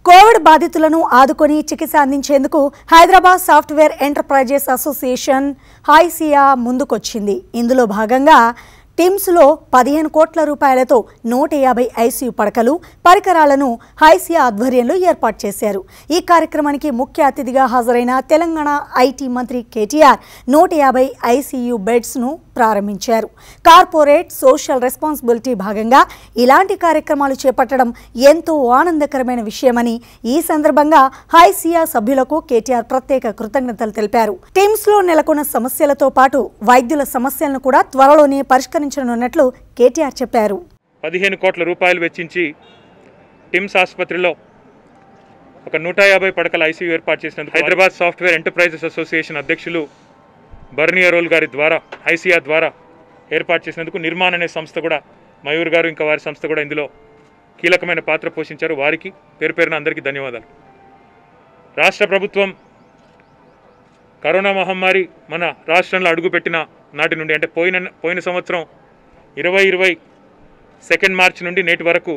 Covid బాధితులను ఆదుకొని చికిత్స అందించేందుకు Hyderabad software enterprises association HYSEA ముందుకొచ్చింది ఇందులో భాగంగా టిమ్స్లో పదిహేను కోట్ల రూపాయలతో నూట యాభై ఐసీయూ పడకలు పరికరాలను హైసియా ఆధ్వర్యంలో ఏర్పాటు చేశారు ఈ కార్యక్రమానికి ముఖ్య అతిథిగా హాజరైన తెలంగాణ ఐటీ మంత్రి కేటీఆర్ నూట యాభై ఐసీయూ బెడ్స్ను ప్రారంభించారు కార్పొరేట్ సోషల్ రెస్పాన్సిబిలిటీ భాగంగా ఇలాంటి కార్యక్రమాలు చేపట్టడం ఎంతో ఆనందకరమైన విషయమని ఈ సందర్భంగా హైసియా సభ్యులకు కేటీఆర్ ప్రత్యేక కృతజ్ఞతలు తెలిపారు టిమ్స్ లో నెలకొన్న సమస్యలతో పాటు వైద్యుల సమస్యలను కూడా త్వరలోనే పరిష్కరించనున్నట్లు కేటీఆర్ చెప్పారు పదిహేను కోట్ల రూపాయలు వెచ్చించి టిమ్స్ ఆసుపత్రిలో ఒక నూట యాభై పడకల ఐసీయూ ఏర్పాటు చేసినందుకు హైదరాబాద్ సాఫ్ట్వేర్ ఎంటర్ప్రైజెస్ అసోసియేషన్ అధ్యక్షులు బర్నియరోల్ గారి ద్వారా ఐసీఆర్ ద్వారా ఏర్పాటు చేసినందుకు నిర్మాణ్ అనే సంస్థ కూడా మయూర్ గారు ఇంకా వారి సంస్థ కూడా ఇందులో కీలకమైన పాత్ర పోషించారు వారికి పేరు పేరున అందరికీ ధన్యవాదాలు రాష్ట్ర ప్రభుత్వం కరోనా మహమ్మారి మన రాష్ట్రంలో అడుగుపెట్టిన నాటి నుండి అంటే పోయిన పోయిన సంవత్సరం ఇరవై ఇరవై సెకండ్ మార్చ్ నుండి నేటి వరకు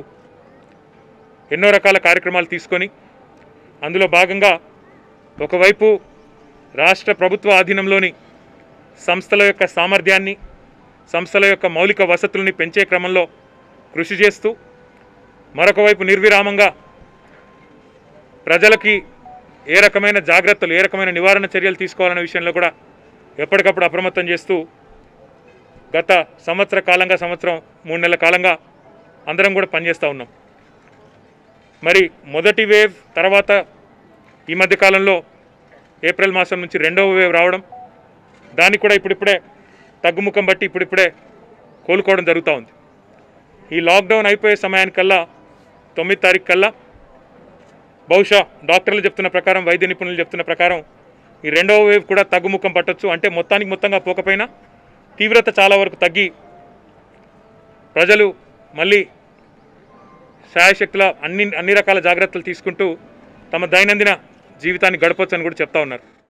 ఎన్నో రకాల కార్యక్రమాలు తీసుకొని అందులో భాగంగా ఒకవైపు రాష్ట్ర ప్రభుత్వ ఆధీనంలోని సంస్థల యొక్క సామర్థ్యాన్ని సంస్థల యొక్క మౌలిక వసతుల్ని పెంచే క్రమంలో కృషి చేస్తూ మరొక వైపు నిర్విరామంగా ప్రజలకి ఏ రకమైన జాగ్రత్తలు ఏ రకమైన నివారణ చర్యలు తీసుకోవాలనే విషయంలో కూడా ఎప్పటికప్పుడు అప్రమత్తం చేస్తూ గత సంవత్సర కాలంగా సంవత్సరం మూడు నెలల కాలంగా అందరం కూడా పనిచేస్తూ ఉన్నాం మరి మొదటి వేవ్ తర్వాత ఈ మధ్య కాలంలో ఏప్రిల్ మాసం నుంచి రెండవ వేవ్ రావడం దానికి కూడా ఇప్పుడిప్పుడే తగ్గుముఖం బట్టి ఇప్పుడిప్పుడే కోలుకోవడం జరుగుతూ ఉంది ఈ లాక్డౌన్ అయిపోయే సమయానికల్లా తొమ్మిది తారీఖు కల్లా బహుశా డాక్టర్లు చెప్తున్న ప్రకారం వైద్య నిపుణులు చెప్తున్న ప్రకారం ఈ రెండవ వేవ్ కూడా తగ్గుముఖం పట్టొచ్చు అంటే మొత్తానికి మొత్తంగా పోకపోయినా తీవ్రత చాలా వరకు తగ్గి ప్రజలు మళ్ళీ శాయశక్తుల అన్ని అన్ని రకాల జాగ్రత్తలు తీసుకుంటూ తమ దైనందిన జీవితాన్ని గడపొచ్చని కూడా చెప్తా ఉన్నారు